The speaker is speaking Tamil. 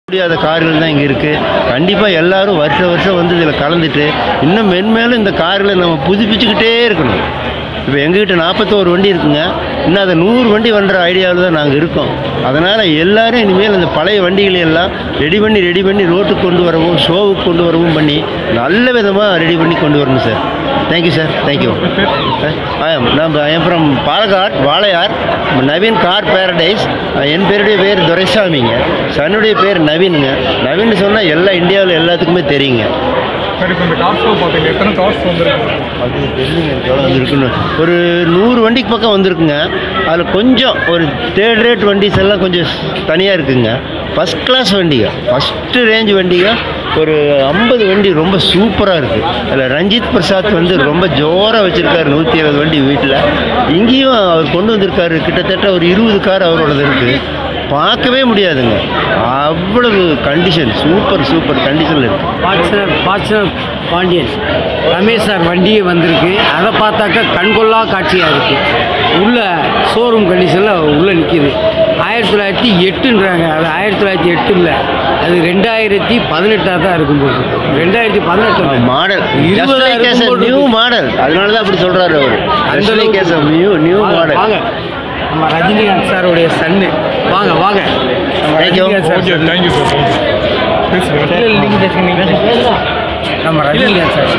முடியாத கார்கள் தான் இங்கே இருக்குது கண்டிப்பாக எல்லாரும் வருஷம் வருஷம் வந்து இதில் கலந்துட்டு இன்னும் மென்மேலும் இந்த கார்களை நம்ம புதுப்பிச்சுக்கிட்டே இருக்கணும் இப்போ எங்ககிட்ட நாற்பத்தோரு வண்டி இருக்குங்க இன்னும் அதை நூறு வண்டி பண்ணுற ஐடியாவில் தான் நாங்கள் இருக்கோம் அதனால் எல்லாரும் இனிமேல் அந்த பழைய வண்டிகளை எல்லாம் ரெடி பண்ணி ரெடி பண்ணி ரோட்டுக்கு கொண்டு வரவும் ஷோவுக்கு கொண்டு வரவும் பண்ணி நல்ல விதமாக ரெடி பண்ணி கொண்டு வரணும் சார் தேங்க்யூ சார் தேங்க்யூ நம்ம I'm from Palakkad Walayar Naveen car paradise என் பேருடைய பேர் துரைசாமிங்க சன்னுடைய பேர் நவீனுங்க நவீன் சொன்னால் எல்லா இந்தியாவில் எல்லாத்துக்குமே தெரியுங்க சார் இப்போ இந்த கார் ஷோ பார்த்தீங்க எத்தனை கார்ஸ் வந்துருக்கு அது தெரியுங்க எவ்வளோ வந்துருக்குன்னு ஒரு நூறு வண்டிக்கு பக்கம் வந்திருக்குங்க அதில் கொஞ்சம் ஒரு தேர்ட் ரேட் வண்டிஸ் எல்லாம் கொஞ்சம் தனியாக இருக்குங்க ஃபஸ்ட் கிளாஸ் வண்டிங்க ஃபஸ்ட்டு ரேஞ்ச் வண்டிங்க ஒரு ஐம்பது வண்டி ரொம்ப சூப்பராக இருக்குது அதில் ரஞ்சித் பிரசாத் வந்து ரொம்ப ஜோராக வச்சுருக்காரு நூற்றி இருபது வண்டி வீட்டில் இங்கேயும் அவர் கொண்டு வந்திருக்காரு கிட்டத்தட்ட ஒரு இருபது கார் அவரோடது இருக்குது பார்க்கவே முடியாதுங்க அவ்வளவு கண்டிஷன் சூப்பர் சூப்பர் கண்டிஷனில் இருக்குது பாட்சர் பாட்சர் பாண்டியன் ரமேஷ் சார் வண்டியே வந்திருக்கு அதை பார்த்தாக்கா கண்கொள்ளா காட்சியாக இருக்குது உள்ள ஷோரூம் கண்டிஷனில் உள்ளே நிற்கிது ஆயிரத்தி தொள்ளாயிரத்தி எட்டுன்றாங்க அது ஆயிரத்தி தொள்ளாயிரத்தி எட்டு இல்லை அது ரெண்டாயிரத்தி பதினெட்டாக தான் இருக்கும் போது ரெண்டாயிரத்தி பதினெட்டு மாடல் இருபதாயிரம் நியூ மாடல் அதனால தான் அப்படி சொல்றாரு அவர் அந்த அளவுக்கு நியூ நியூ வாங்க, மாடல் வாங்க நம்ம ரஜினிகாந்த் சாருடைய சன்னு வாங்க வாங்க நம்ம Thank you. Rajinikanth sir okay thank you sir பேசுகிறேன் நம்ம ரஜினிகாந்த் சார்